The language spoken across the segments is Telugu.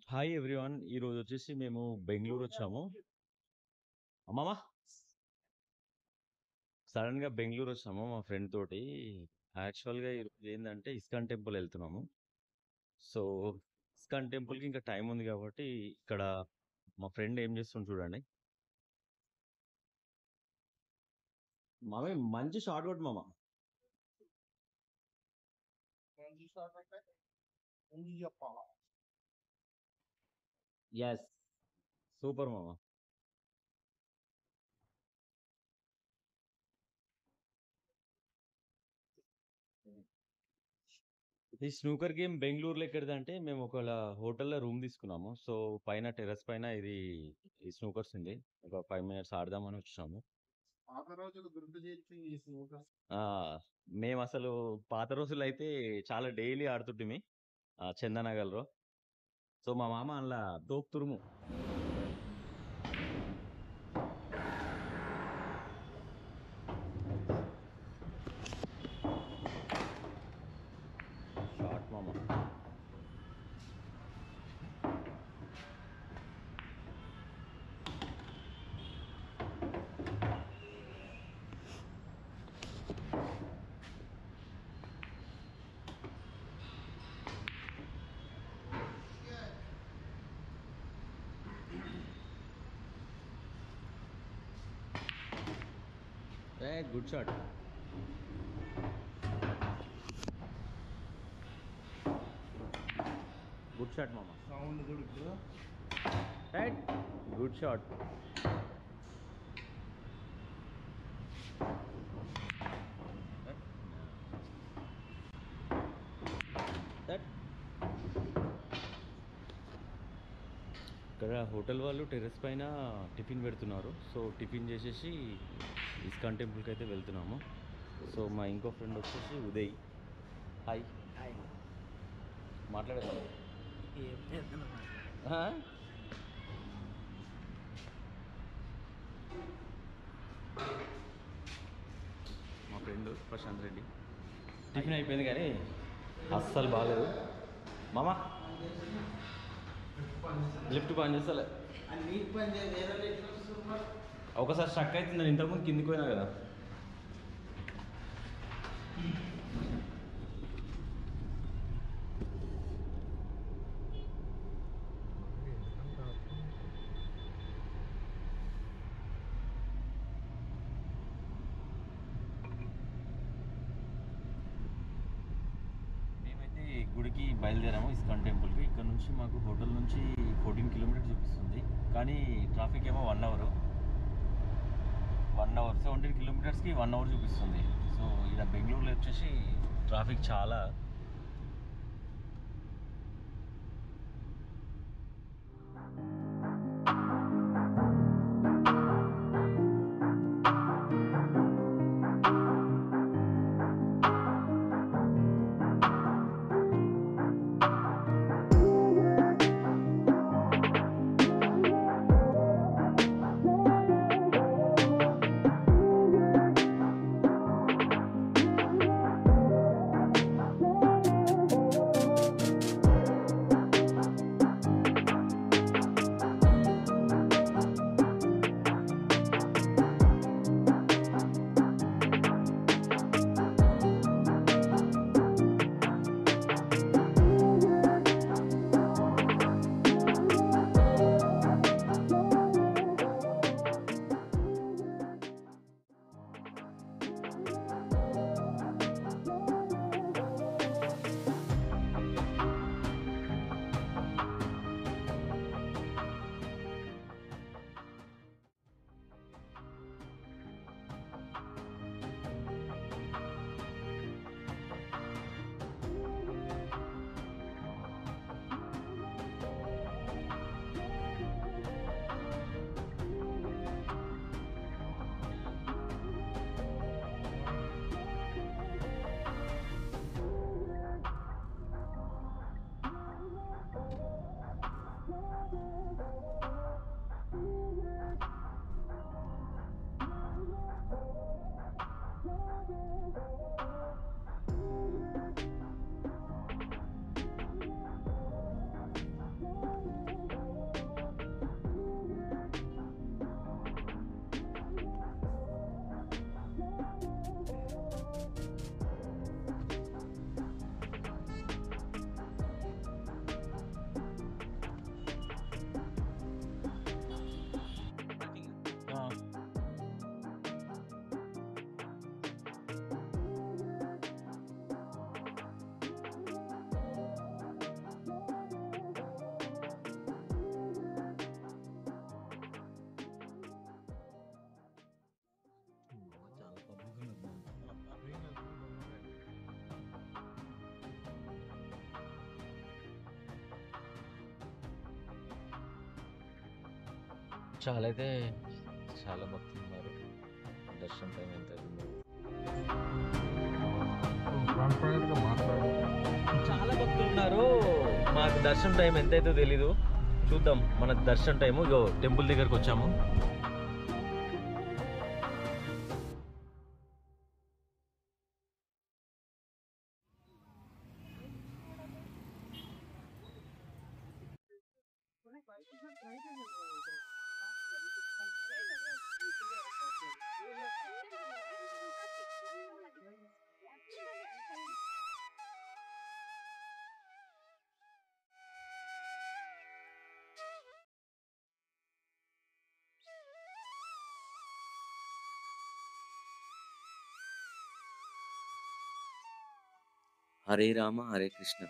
Hi everyone. ఈరోజొచ్చేసి మేము బెంగుళూరొచ్చాము. అమ్మమ్మ! సడెన్‌గా బెంగుళూరొచ్చాము మా ఫ్రెండ్ తోటి. యాక్చువల్‌గా ఈరోజు ఏందంటే ఇస్కాన్ టెంపుల్ ఎళ్తున్నాము. సో, ఇస్కాన్ టెంపుల్‌కి ఇంకా టైం ఉంది గాబట్టి, ఇక్కడ మా ఫ్రెండ్ ఏం చేస్తుండు చూడండి. మామయ్య మంచి షాట్ కొట్టు మామ. మంచి షాట్ అంటే ముందు చెప్పాలా? యెస్. సూపర్ మామ. ఈ స్నూకర్ గేమ్ బెంగుళూరులో ఎక్కడిదంటే, మేము ఒకళ హోటల్‌లో రూమ్ తీసుకున్నాము. సో, పైన టెర్రస్ పైన ఇది ఈ స్నూకర్స్ ఉంది. ఒక 5 మినిట్స్ ఆడదామని వచ్చాము. పాత రోజులు గుర్తు చేసి ఈ స్నూకర్ ఆ! మేమసలు పాత రోజుల్లో అయితే చాలా డైలీ ఆడుతుంటిమి. ఆహ్, చందనగర్‌లో. సో, మా మామ అందుల తోపు తురుము. షాట్ మామ. A good shot. Good shot మామ. సౌండ్ కూడా ఇప్పుడు రైట్. Good shot. దట్ ఇక్కడ హోటల్ వాళ్ళు టెర్రస్ పైన టిఫిన్ పెడుతున్నారు. సో, టిఫిన్ చేసేసి ఇస్కాన్ టెంపుల్‌కి అయితే వెళ్తున్నాము. సో, మా ఇంకో ఫ్రెండ్ వచ్చేసి ఉదయ్. హాయ్. హాయ్. మాట్లాడేద్దాం. ఏం చేద్దాం ఆ? మా ఫ్రెండ్ ప్రశాంత్ రెడ్డి. టిఫిన్ అయిపోయింది కానీ అస్సలు బాగాలేదు. మామ లిఫ్ట్ పని చేస్తలే. నీకు పని చేయాలి వేరే వాళ్ళు ఎట్లా వస్తారు మరి? ఒకసారి స్ట్రక్ అయితే నేను ఇంతకుముందు కిందికి పోయినా కదా మేమైతే గుడికి బయలుదేరాము ఇస్కాన్ టెంపుల్కి ఇక్కడ నుంచి మాకు హోటల్ నుంచి ఫోర్టీన్ కిలోమీటర్స్ చూపిస్తుంది కానీ ట్రాఫిక్ ఏమో one hour one hour seventeen కిలోమీటర్స్కి వన్ అవర్ చూపిస్తుంది సో ఇక్కడ బెంగళూరులో వచ్చేసి ట్రాఫిక్ చాలా Thank చాలా అయితే చాలా భక్తులు ఉన్నారు దర్శనం టైం ఎంత అయిందో ట్రాన్స్పరెంట్గా మాట్లాడు చాలా భక్తులు ఉన్నారు మాకు దర్శనం టైం ఎంతైతే తెలీదు చూద్దాం మన దర్శనం టైము ఇగో టెంపుల్ దగ్గరకు వచ్చాము హరే రామ హరే కృష్ణ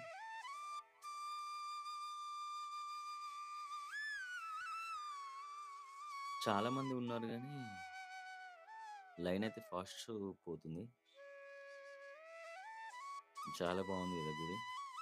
చాలా మంది ఉన్నారు కానీ లైన్ అయితే ఫాస్ట్ పోతుంది చాలా బాగుంది కదా గుడి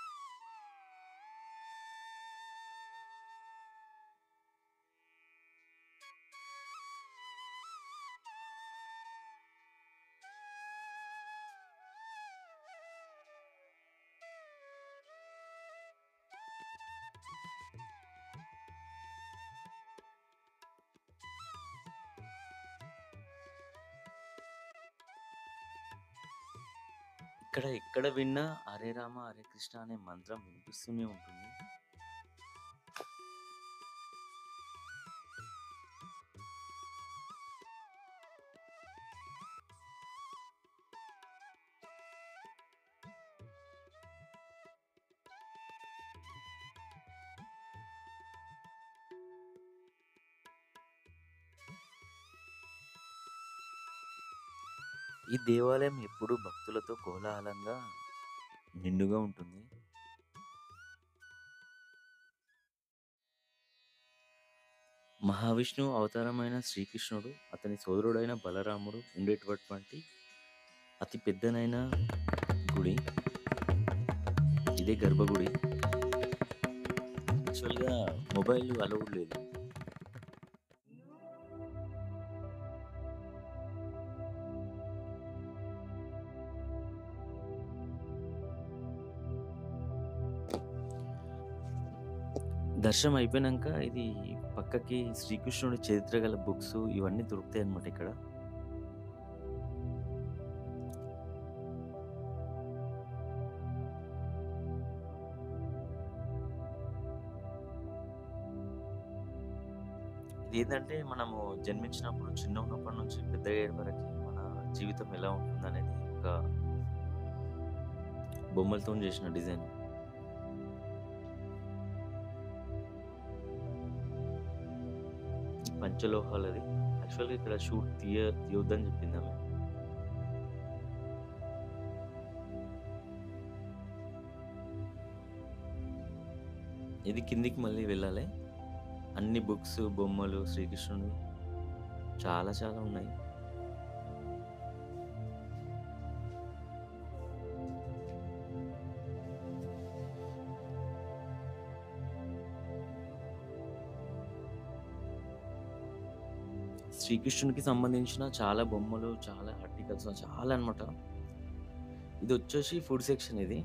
ఇక్కడ ఎక్కడ విన్నా హరే రామ హరే కృష్ణ అనే మంత్రం వినిపిస్తూనే ఉంటుంది ఈ దేవాలయం ఎప్పుడూ భక్తులతో కోలాహలంగా నిండుగా ఉంటుంది మహావిష్ణువు అవతారమైన శ్రీకృష్ణుడు అతని సోదరుడైన బలరాముడు ఉండేటటువంటి అతి పెద్దనైన గుడి ఇదే గర్భగుడి యాక్చువల్గా మొబైల్ అలౌడ్ లేదు దర్శనం అయిపోయినాక ఇది పక్కకి శ్రీకృష్ణుడి చరిత్ర గల బుక్స్ ఇవన్నీ దొరుకుతాయి అన్నమాట ఇక్కడ ఇది ఏంటంటే మనము జన్మించినప్పుడు చిన్న ఉన్నప్పటి నుంచి పెద్ద అయ్యే వరకు మన జీవితం ఎలా ఉంటుంది అనేది ఒక బొమ్మలతో చేసిన డిజైన్ పంచలోహాలది యాక్చువల్గా ఇక్కడ షూట్ తీయ తీయొద్దని చెప్పింది ఆమె ఇది కిందికి మళ్ళీ వెళ్ళాలి అన్ని బుక్స్ బొమ్మలు శ్రీకృష్ణుడు చాలా చాలా ఉన్నాయి శ్రీకృష్ణునికి సంబంధించిన చాలా బొమ్మలు చాలా ఆర్టికల్స్ చాలా అన్నమాట ఇది వచ్చేసి ఫుడ్ సెక్షన్ ఇది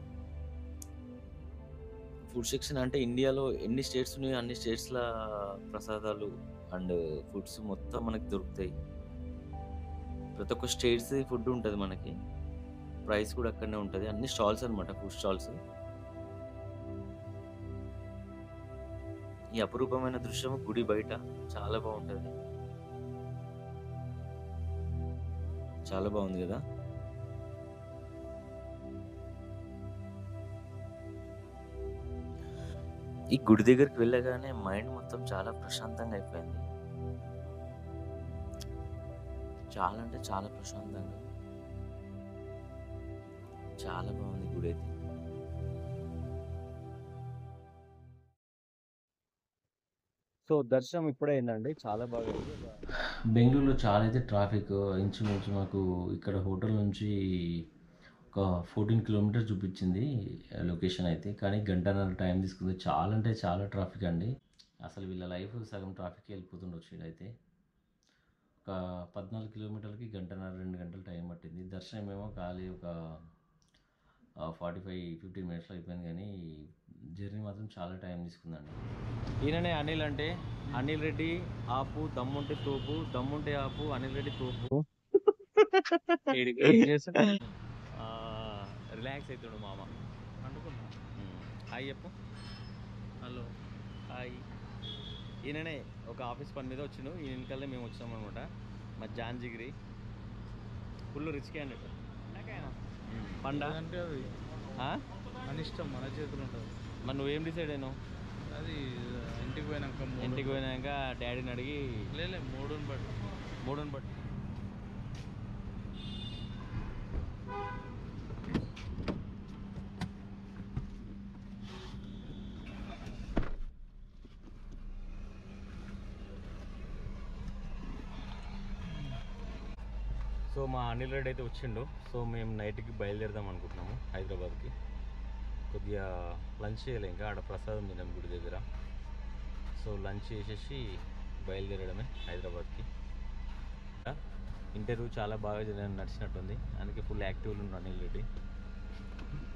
ఫుడ్ సెక్షన్ అంటే ఇండియాలో ఎన్ని స్టేట్స్ ఉన్నాయో అన్ని స్టేట్స్ల ప్రసాదాలు అండ్ ఫుడ్స్ మొత్తం మనకి దొరుకుతాయి ప్రతి ఒక్క స్టేట్స్ ఫుడ్ ఉంటుంది మనకి ప్రైస్ కూడా అక్కడనే ఉంటుంది అన్ని స్టాల్స్ అనమాట ఫుడ్ స్టాల్స్ ఈ అపురూపమైన దృశ్యం గుడి బయట చాలా బాగుంటుంది చాలా బాగుంది కదా ఈ గుడి దగ్గరికి వెళ్ళగానే మైండ్ మొత్తం చాలా ప్రశాంతంగా అయిపోయింది చాలా అంటే చాలా ప్రశాంతంగా చాలా బాగుంది గుడి అయితే సో దర్శనం ఇప్పుడే అయిందండి చాలా బాగా అయింది. బెంగళూరులో చాలా అయితే ట్రాఫిక్ ఇంచుమించు మాకు ఇక్కడ హోటల్ నుంచి ఒక ఫోర్టీన్ కిలోమీటర్స్ చూపించింది లొకేషన్ అయితే కానీ గంటన్నర టైం తీసుకుంది చాలా అంటే చాలా ట్రాఫిక్ అండి అసలు వీళ్ళ లైఫ్ సగం ట్రాఫిక్ వెళ్ళిపోతుండొచ్చు ఇదైతే ఒక పద్నాలుగు కిలోమీటర్లకి గంటన్నర రెండు గంటలు టైం పట్టింది దర్శనం ఏమో ఖాళీ ఒక ఫార్టీ ఫైవ్ ఫిఫ్టీన్ మినిట్స్లో అయిపోయింది కానీ జర్నీ మాత్రం చాలా టైం తీసుకుందండి ఈయననే అనిల్ అంటే అనిల్ రెడ్డి ఆపు దమ్ముంటే తోపు దమ్ముంటే ఆపు అనిల్ రెడ్డి తోపు రిలాక్స్ అవుతుండు మామ అనుకున్నా హాయ్ చెప్పు హలో హాయ్ ఈయననే ఒక ఆఫీస్ పని మీద వచ్చిండు ఈయన వెనకాలే మేము వచ్చాం అనమాట మా జాన్ జిగిరి ఫుల్ రిచ్ క్యాండిడేట్ పండా అంటే అది ఆ? మన ఇష్టం మన చేతులు ఉంటుంది మరి నువ్వేం డిసైడ్ అయినావు అది ఇంటికి పోయినాక మూడు- ఇంటికి పోయినాక డాడీని అడిగి లేలే మూడుని బట్టి మూడుని బట్టి సో మా అనిల్ రెడ్డి అయితే వచ్చిండు సో మేము నైట్కి బయలుదేరదాం అనుకుంటున్నాము హైదరాబాద్కి కొద్దిగా లంచ్ చేయాలి ఇంకా ఆడ ప్రసాదం తినాం గుడి దగ్గర సో లంచ్ చేసేసి బయలుదేరడమే హైదరాబాద్కి ఇంటర్వ్యూ చాలా బాగా జరిగి- నడిచినట్టుంది అందుకే ఫుల్ యాక్టివ్లో ఉన్నాను అనిల్ రెడ్డి